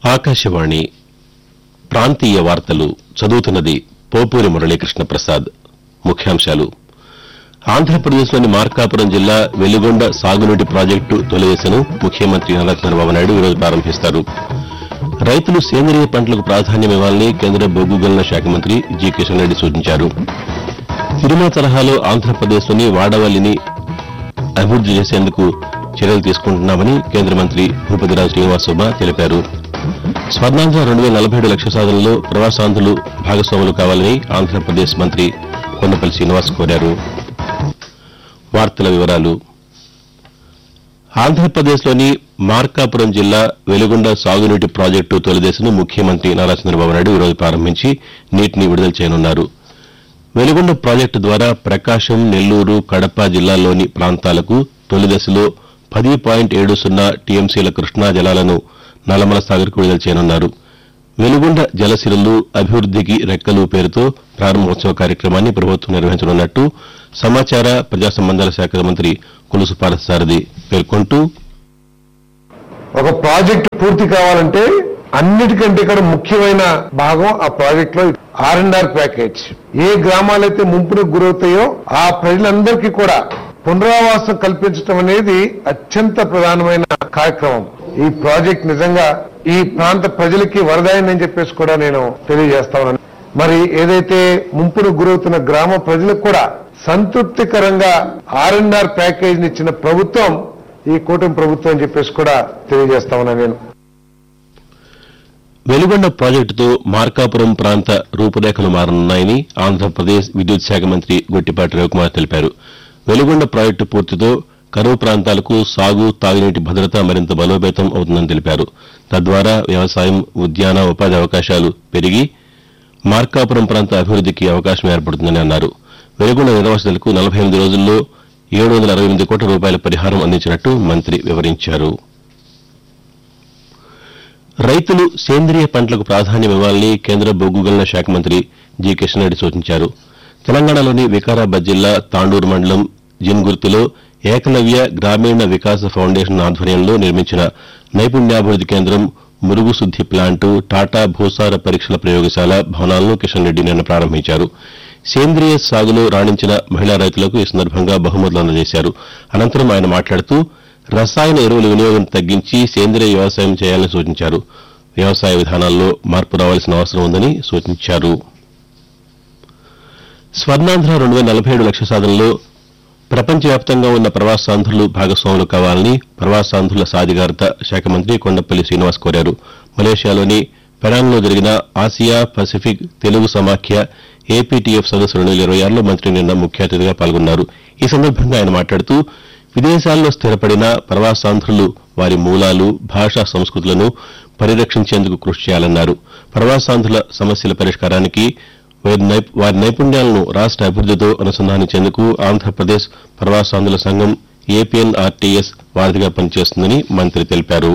ఆకాశవాణి ప్రాంతీయ వార్తలు చదువుతున్నది పోపూరి మురళీకృష్ణ ప్రసాద్ ముఖ్యాంశాలు ఆంధ్రప్రదేశ్లోని మార్కాపురం జిల్లా వెలిగొండ సాగునీటి ప్రాజెక్టు తొలిదశను ముఖ్యమంత్రి నారా చంద్రబాబు నాయుడు ఈరోజు ప్రారంభిస్తారు రైతులు సేంద్రియ పంటలకు ప్రాధాన్యమివ్వాలని కేంద్ర బొగ్గు గనుల శాఖ మంత్రి జి కిషన్ రెడ్డి సూచించారు తిరుమల తరహాలో ఆంధ్రప్రదేశ్లోని వాడవల్లిని అభివృద్ది చేసేందుకు చర్యలు తీసుకుంటున్నామని కేంద్ర మంత్రి భూపతిరాజు శ్రీనివాసోబా తెలిపారు స్వర్ణాంధ్ర రెండు వేల నలభై ఏడు లక్ష సాధనలో ప్రవాసాంధ్రులు భాగస్వాములు కావాలని ఆంధ్రప్రదేశ్ మంత్రి కొండపల్లి శ్రీనివాస్ కోరారు వార్తల వివరాలు ఆంధ్రప్రదేశ్లోని మార్కాపురం జిల్లా వెలుగొండ సాగునీటి ప్రాజెక్టు తొలిదశను ముఖ్యమంత్రి నారా చంద్రబాబు నాయుడు ఈరోజు ప్రారంభించి నీటిని విడుదల చేయనున్నారు వెలుగొండ ప్రాజెక్టు ద్వారా ప్రకాశం నెల్లూరు కడప జిల్లాల్లోని ప్రాంతాలకు తొలి దశలో పది పాయింట్ ఏడు సున్నా టీఎంసీల కృష్ణా జలాలను నల్లమల సాగర్కు విడుదల చేయనున్నారు వెలుగొండ జలసిరులు అభివృద్దికి రెక్కలు పేరుతో ప్రారంభోత్సవ కార్యక్రమాన్ని ప్రభుత్వం నిర్వహించనున్నట్టు సమాచార ప్రజా సంబంధాల శాఖ మంత్రి కొలుసు పార్థసారథి పేర్కొంటూ ఒక ప్రాజెక్ట్ పూర్తి కావాలంటే అన్నిటికంటే ఇక్కడ ముఖ్యమైన భాగం ఆ ప్రాజెక్ట్ లో ఆర్ అండ్ ఆర్ ప్యాకేజ్ ఏ గ్రామాలైతే ముంపునకు గురవుతాయో ఆ ప్రజలందరికీ కూడా పునరావాసం కల్పించడం అనేది అత్యంత ప్రధానమైన కార్యక్రమం ఈ ప్రాజెక్ట్ నిజంగా ఈ ప్రాంత ప్రజలకి వరదాయని చెప్పేసి కూడా నేను తెలియజేస్తా ఉన్నాను మరి ఏదైతే ముంపును గురవుతున్న గ్రామ ప్రజలకు కూడా సంతృప్తికరంగా ఆర్ అండ్ ఆర్ ప్యాకేజ్ ఇచ్చిన ప్రభుత్వం ఈ కూటమి ప్రభుత్వం అని చెప్పేసి కూడా తెలియజేస్తా ఉన్నాను నేను వెలుగొండ ప్రాజెక్టుతో మార్కాపురం ప్రాంత రూపురేఖలు మారనున్నాయని ఆంధ్రప్రదేశ్ విద్యుత్ శాఖ మంత్రి గొట్టిపాటి రవికుమార్ తెలిపారు వెలుగొండ ప్రాజెక్టు పూర్తితో కరువు ప్రాంతాలకు సాగు తాగునీటి భద్రత మరింత బలోపేతం అవుతుందని తెలిపారు తద్వారా వ్యవసాయం ఉద్యాన ఉపాధి అవకాశాలు పెరిగి మార్కాపురం ప్రాంత అభివృద్దికి అవకాశం ఏర్పడుతుందని అన్నారు వెలుగొండ నిర్వాసితులకు నలభై ఎనిమిది రోజుల్లో ఏడు వందల అరవై ఎనిమిది కోట్ల రూపాయల పరిహారం అందించినట్టు మంత్రి వివరించారు రైతులు సేంద్రియ పంటలకు ప్రాధాన్యం ఇవ్వాలని కేంద్ర బొగ్గు గనుల శాఖ మంత్రి జి కిషన్ రెడ్డి సూచించారు తెలంగాణలోని వికారాబాద్ జిల్లా తాండూరు మండలం జిన్గుర్తిలో ఏకలవ్య గ్రామీణ వికాస ఫౌండేషన్ ఆధ్వర్యంలో నిర్మించిన నైపుణ్యాభివృద్ది కేంద్రం మురుగు శుద్ది ప్లాంటు టాటా భూసార పరీక్షల ప్రయోగశాల భవనాలను కిషన్ రెడ్డి నిన్న ప్రారంభించారు సేంద్రియ సాగులో రాణించిన మహిళా రైతులకు ఈ సందర్భంగా బహుమతులు అందజేశారు అనంతరం ఆయన మాట్లాడుతూ రసాయన ఎరువుల వినియోగం తగ్గించి సేంద్రియ వ్యవసాయం చేయాలని సూచించారు వ్యవసాయ విధానాల్లో మార్పు రావాల్సిన అవసరం ఉందని సూచించారు స్వర్ణాంధ్ర రెండు వేల నలభై ఏడు లక్ష సాధనలో ప్రపంచవ్యాప్తంగా ఉన్న ప్రవాసాంధ్రులు భాగస్వాములు కావాలని ప్రవాసాంధ్రుల సాధికారత శాఖ మంత్రి కొండపల్లి శ్రీనివాస్ కోరారు మలేషియాలోని పెరాన్లో జరిగిన ఆసియా పసిఫిక్ తెలుగు సమాఖ్య ఏపీటీఎఫ్ సదస్సు రెండు వేల ఇరవై ఆరులో మంత్రి నిన్న ముఖ్య అతిథిగా పాల్గొన్నారు ఈ సందర్భంగా ఆయన మాట్లాడుతూ విదేశాల్లో స్థిరపడిన ప్రవాసాంధ్రులు వారి మూలాలు భాషా సంస్కృతులను పరిరక్షించేందుకు కృషి చేయాలన్నారు ప్రవాసాంధ్రుల సమస్యల పరిష్కారానికి వారి నైప్- వారి నైపుణ్యాలను రాష్ట అభివృద్దితో అనుసంధానించేందుకు ఆంధ్రప్రదేశ్ ప్రవాసాంధ్రుల సంఘం ఏపీఎన్ఆర్టీఎస్ వారధిగా పనిచేస్తుందని మంత్రి తెలిపారు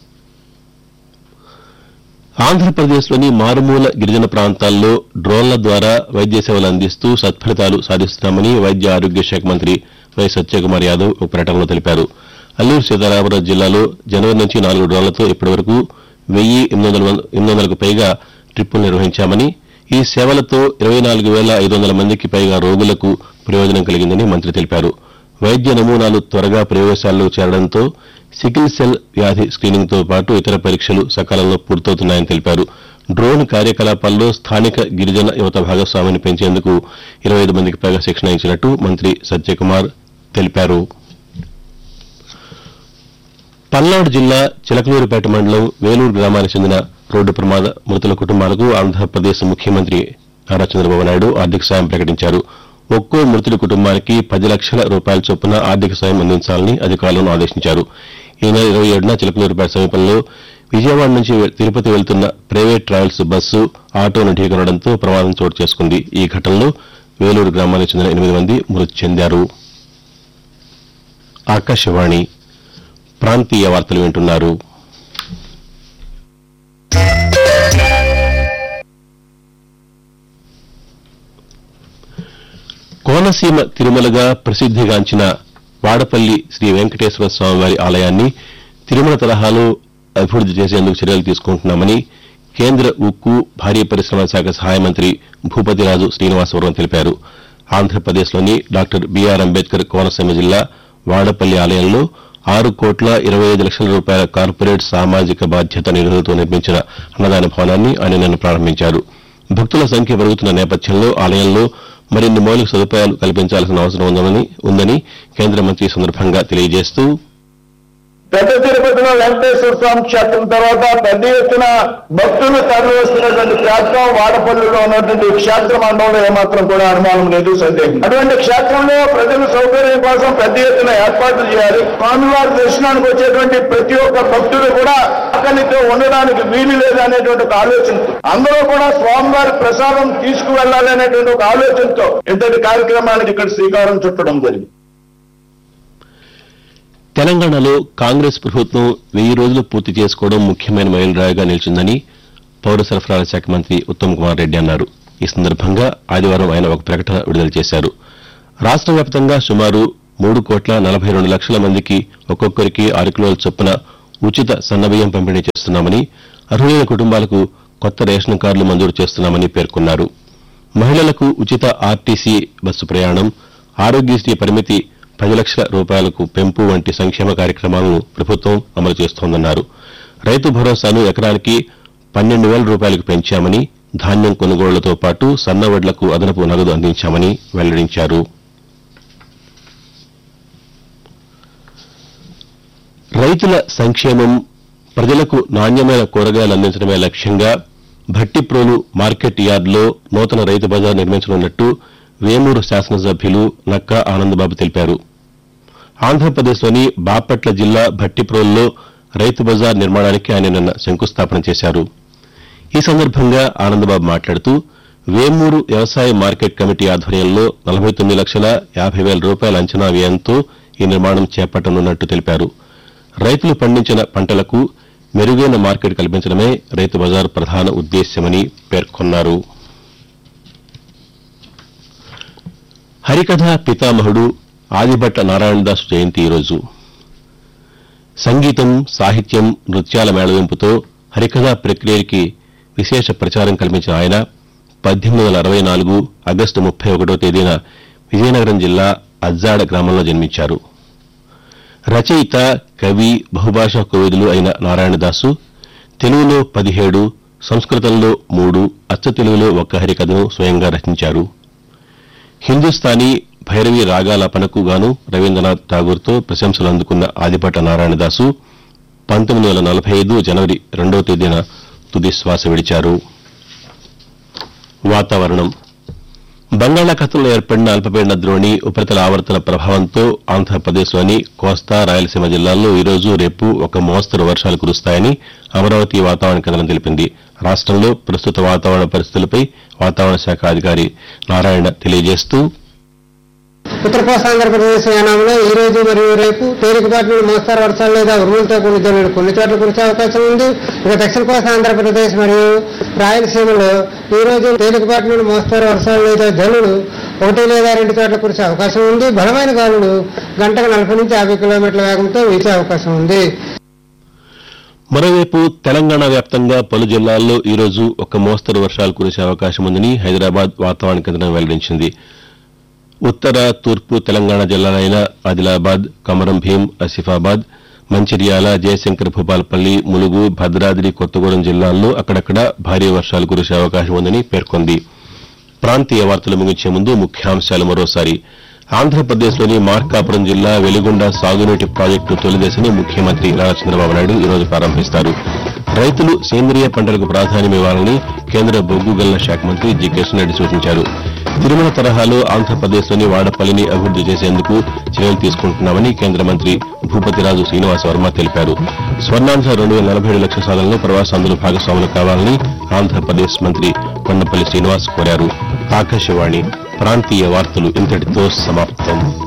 ఆంధ్రప్రదేశ్లోని మారుమూల గిరిజన ప్రాంతాల్లో డ్రోన్ల ద్వారా వైద్య సేవలు అందిస్తూ సత్ఫలితాలు సాధిస్తున్నామని వైద్య ఆరోగ్య శాఖ మంత్రి వై సత్యకుమార్ యాదవ్ ఒక ప్రకటనలో తెలిపారు అల్లూరు సీతారామరాజు జిల్లాలో జనవరి నుంచి నాలుగు డ్రోన్లతో ఇప్పటివరకు వెయ్యి ఎనిమిది వందల మంది- ఎనిమిది వందలకు పైగా ట్రిప్పులు నిర్వహించామని ఈ సేవలతో ఇరవై నాలుగు వేల ఐదు వందల మందికి పైగా రోగులకు ప్రయోజనం కలిగిందని మంత్రి తెలిపారు వైద్య నమూనాలు త్వరగా ప్రయోగశాలలో చేరడంతో సికిల్ సెల్ వ్యాధి స్క్రీనింగ్ తో పాటు ఇతర పరీక్షలు సకాలంలో పూర్తవుతున్నాయని తెలిపారు డ్రోన్ కార్యకలాపాల్లో స్థానిక గిరిజన యువత భాగస్వామిని పెంచేందుకు ఇరవై ఐదు మందికి పైగా శిక్షణ ఇచ్చినట్టు మంత్రి సత్యకుమార్ తెలిపారు పల్నాడు జిల్లా చిలకలూరుపేట మండలం వేలూరు గ్రామానికి చెందిన రోడ్డు ప్రమాద మృతుల కుటుంబాలకు ఆంధ్రప్రదేశ్ ముఖ్యమంత్రి నారా చంద్రబాబు నాయుడు ఆర్థిక సాయం ప్రకటించారు ఒక్కో మృతుడి కుటుంబానికి పది లక్షల రూపాయల చొప్పున ఆర్థిక సాయం అందించాలని అధికారులను ఆదేశించారు ఈ నెల ఇరవై ఏడున చిలకలూరుపేట సమీపంలో విజయవాడ నుంచి తిరుపతి వెళ్తున్న ప్రైవేట్ ట్రావెల్స్ బస్సు ఆటోను ఢీకొనడంతో ప్రమాదం చోటు చేసుకుంది ఈ ఘటనలో వేలూరు గ్రామానికి చెందిన ఎనిమిది మంది మృతి చెందారు ఆకాశవాణి ప్రాంతీయ వార్తలు వింటున్నారు కోనసీమ తిరుమలగా ప్రసిద్దిగాంచిన వాడపల్లి శ్రీ వెంకటేశ్వర స్వామివారి ఆలయాన్ని తిరుమల తరహాలో అభివృద్ది చేసేందుకు చర్యలు తీసుకుంటున్నామని కేంద్ర ఉక్కు భారీ పరిశ్రమల శాఖ సహాయ మంత్రి భూపతిరాజు శ్రీనివాసవరం తెలిపారు ఆంధ్రప్రదేశ్లోని డాక్టర్ బీఆర్ అంబేద్కర్ కోనసీమ జిల్లా వాడపల్లి ఆలయంలో ఆరు కోట్ల ఇరవై ఐదు లక్షల రూపాయల కార్పొరేట్ సామాజిక బాధ్యత నిధులతో నిర్మించిన అన్నదాన భవనాన్ని ఆయన నిన్న ప్రారంభించారు భక్తుల సంఖ్య పెరుగుతున్న నేపథ్యంలో ఆలయంలో మరిన్ని మౌలిక సదుపాయాలు కల్పించాల్సిన అవసరం ఉందని ఉందని కేంద్ర మంత్రి ఈ సందర్భంగా తెలియజేస్తూ పెద్ద తిరుపతిలో వెంకటేశ్వర స్వామి క్షేత్రం తర్వాత పెద్ద ఎత్తున భక్తులు తరలి వస్తున్నటువంటి క్షేత్రం వాడపల్లిలో ఉన్నటువంటి క్షేత్ర మండలంలో ఏమాత్రం కూడా అనుమానం లేదు సందేహం అటువంటి క్షేత్రంలో ప్రజల సౌకర్యం కోసం పెద్ద ఎత్తున ఏర్పాట్లు చేయాలి స్వామివారి దర్శనానికి వచ్చేటువంటి ప్రతి ఒక్క భక్తుడు కూడా ఆకలితో ఉండడానికి వీలు లేదు అనేటువంటి ఒక ఆలోచన అందరూ కూడా స్వామివారి ప్రసాదం తీసుకువెళ్ళాలి అనేటువంటి ఒక ఆలోచనతో ఇంతటి కార్యక్రమానికి ఇక్కడ శ్రీకారం చుట్టడం జరిగింది తెలంగాణలో కాంగ్రెస్ ప్రభుత్వం వెయ్యి రోజులు పూర్తి చేసుకోవడం ముఖ్యమైన మైలురాయిగా నిలిచిందని పౌర సరఫరాల శాఖ మంత్రి ఉత్తమ్ కుమార్ రెడ్డి అన్నారు ఈ సందర్భంగా ఆదివారం ఆయన ఒక ప్రకటన విడుదల చేశారు రాష్ట్ర వ్యాప్తంగా సుమారు మూడు కోట్ల నలభై రెండు లక్షల మందికి ఒక్కొక్కరికి ఆరు కిలోల చొప్పున ఉచిత సన్నబియ్యం పంపిణీ చేస్తున్నామని అర్హులైన కుటుంబాలకు కొత్త రేషన్ కార్డులు మంజూరు చేస్తున్నామని పేర్కొన్నారు మహిళలకు ఉచిత ఆర్టీసీ బస్సు ప్రయాణం ఆరోగ్యశ్రీ పరిమితి పది లక్షల రూపాయలకు పెంపు వంటి సంక్షేమ కార్యక్రమాలను ప్రభుత్వం అమలు చేస్తోందన్నారు రైతు భరోసాను ఎకరానికి పన్నెండు వేల రూపాయలకు పెంచామని ధాన్యం కొనుగోళ్లతో పాటు సన్నవడ్లకు అదనపు నగదు అందించామని వెల్లడించారు రైతుల సంక్షేమం ప్రజలకు నాణ్యమైన కూరగాయలు అందించడమే లక్ష్యంగా భట్టిప్రోలు మార్కెట్ యార్డులో నూతన రైతు బజార్ నిర్మించనున్నట్టు వేమూరు శాసనసభ్యులు నక్కా ఆనందబాబు తెలిపారు ఆంధ్రప్రదేశ్లోని బాపట్ల జిల్లా భట్టిప్రోలులో రైతు బజార్ నిర్మాణానికి ఆయన నిన్న శంకుస్థాపన చేశారు ఈ సందర్భంగా ఆనందబాబు మాట్లాడుతూ వేమూరు వ్యవసాయ మార్కెట్ కమిటీ ఆధ్వర్యంలో నలభై తొమ్మిది లక్షల యాభై వేల రూపాయల అంచనా వ్యయంతో ఈ నిర్మాణం చేపట్టనున్నట్టు తెలిపారు రైతులు పండించిన పంటలకు మెరుగైన మార్కెట్ కల్పించడమే రైతు బజార్ ప్రధాన ఉద్దేశ్యమని పేర్కొన్నారు హరికథ పితామహుడు ఆదిభట్ట నారాయణదాసు జయంతి ఈరోజు సంగీతం సాహిత్యం నృత్యాల మేళవింపుతో హరికథా ప్రక్రియకి విశేష ప్రచారం కల్పించిన ఆయన పద్దెనిమిది వందల అరవై నాలుగు ఆగస్టు ముప్పై ఒకటో తేదీన విజయనగరం జిల్లా అజ్జాడ గ్రామంలో జన్మించారు రచయిత కవి బహుభాషా కోవిదులు అయిన నారాయణదాసు తెలుగులో పదిహేడు సంస్కృతంలో మూడు అచ్చ తెలుగులో ఒక్క హరికథను స్వయంగా రచించారు హిందుస్థానీ భైరవి రాగాలాపనకు గాను రవీంద్రనాథ్ ఠాగూర్తో ప్రశంసలు అందుకున్న ఆదిపట్ట నారాయణదాసు పంతొమ్మిది వందల నలభై ఐదు జనవరి రెండవ తేదీన తుది శ్వాస విడిచారు వాతావరణం బంగాళాఖాతంలో ఏర్పడిన అల్పపీడన ద్రోణి ఉపరితల ఆవర్తన ప్రభావంతో ఆంధ్రప్రదేశ్లోని కోస్తా రాయలసీమ జిల్లాల్లో ఈ రోజు రేపు ఒక మోస్తరు వర్షాలు కురుస్తాయని అమరావతి వాతావరణ కేంద్రం తెలిపింది రాష్ట్రంలో ప్రస్తుత వాతావరణ పరిస్థితులపై వాతావరణ శాఖ అధికారి నారాయణ తెలియజేస్తూ ఉత్తర కోస్తాంధ్రప్రదేశ్ యానంలో ఈ రోజు మరియు రేపు తేలికపాటి నుండి మోస్తారు వర్షాలు లేదా ఉరుములతో కూడిన జల్లులు కొన్ని చోట్ల కురిసే అవకాశం ఉంది ఇక దక్షిణ కోస్తా ఆంధ్రప్రదేశ్ మరియు రాయలసీమలో ఈ రోజు తేలికపాటి నుండి మోస్తారు వర్షాలు లేదా జల్లులు ఒకటి లేదా రెండు చోట్ల కురిసే అవకాశం ఉంది బలమైన గాలులు గంటకు నలభై నుంచి యాభై కిలోమీటర్ల వేగంతో వీచే అవకాశం ఉంది మరోవైపు తెలంగాణ వ్యాప్తంగా పలు జిల్లాల్లో ఈ రోజు ఒక మోస్తరు వర్షాలు కురిసే అవకాశం ఉందని హైదరాబాద్ వాతావరణ కేంద్రం వెల్లడించింది ఉత్తర తూర్పు తెలంగాణ జిల్లాలైన ఆదిలాబాద్ కమరం భీం ఆసిఫాబాద్ మంచిర్యాల జయశంకర్ భూపాలపల్లి ములుగు భద్రాద్రి కొత్తగూడెం జిల్లాల్లో అక్కడక్కడ భారీ వర్షాలు కురిసే అవకాశం ఉందని పేర్కొంది ప్రాంతీయ వార్తలు ముగించే ముందు ముఖ్యాంశాలు మరోసారి ఆంధ్రప్రదేశ్లోని మార్కాపురం జిల్లా వెలిగొండ సాగునీటి ప్రాజెక్టు తొలి దశని ముఖ్యమంత్రి నారా చంద్రబాబు నాయుడు ఈరోజు ప్రారంభిస్తారు రైతులు సేంద్రియ పంటలకు ప్రాధాన్యమివ్వాలని కేంద్ర బొగ్గు గనుల శాఖ మంత్రి జి కిషన్ రెడ్డి సూచించారు తిరుమల తరహాలో ఆంధ్రప్రదేశ్లోని వాడపల్లిని అభివృద్ది చేసేందుకు చర్యలు తీసుకుంటున్నామని కేంద్ర మంత్రి భూపతిరాజు శ్రీనివాస వర్మ తెలిపారు స్వర్ణాంధ్ర రెండు వేల నలభై ఏడు లక్షల సాధనలో ప్రవాసాంధ్రులు భాగస్వాములు కావాలని ఆంధ్రప్రదేశ్ మంత్రి కొండపల్లి శ్రీనివాస్ కోరారు ఆకాశవాణి ప్రాంతీయ వార్తలు ఇంతటితో సమాప్తం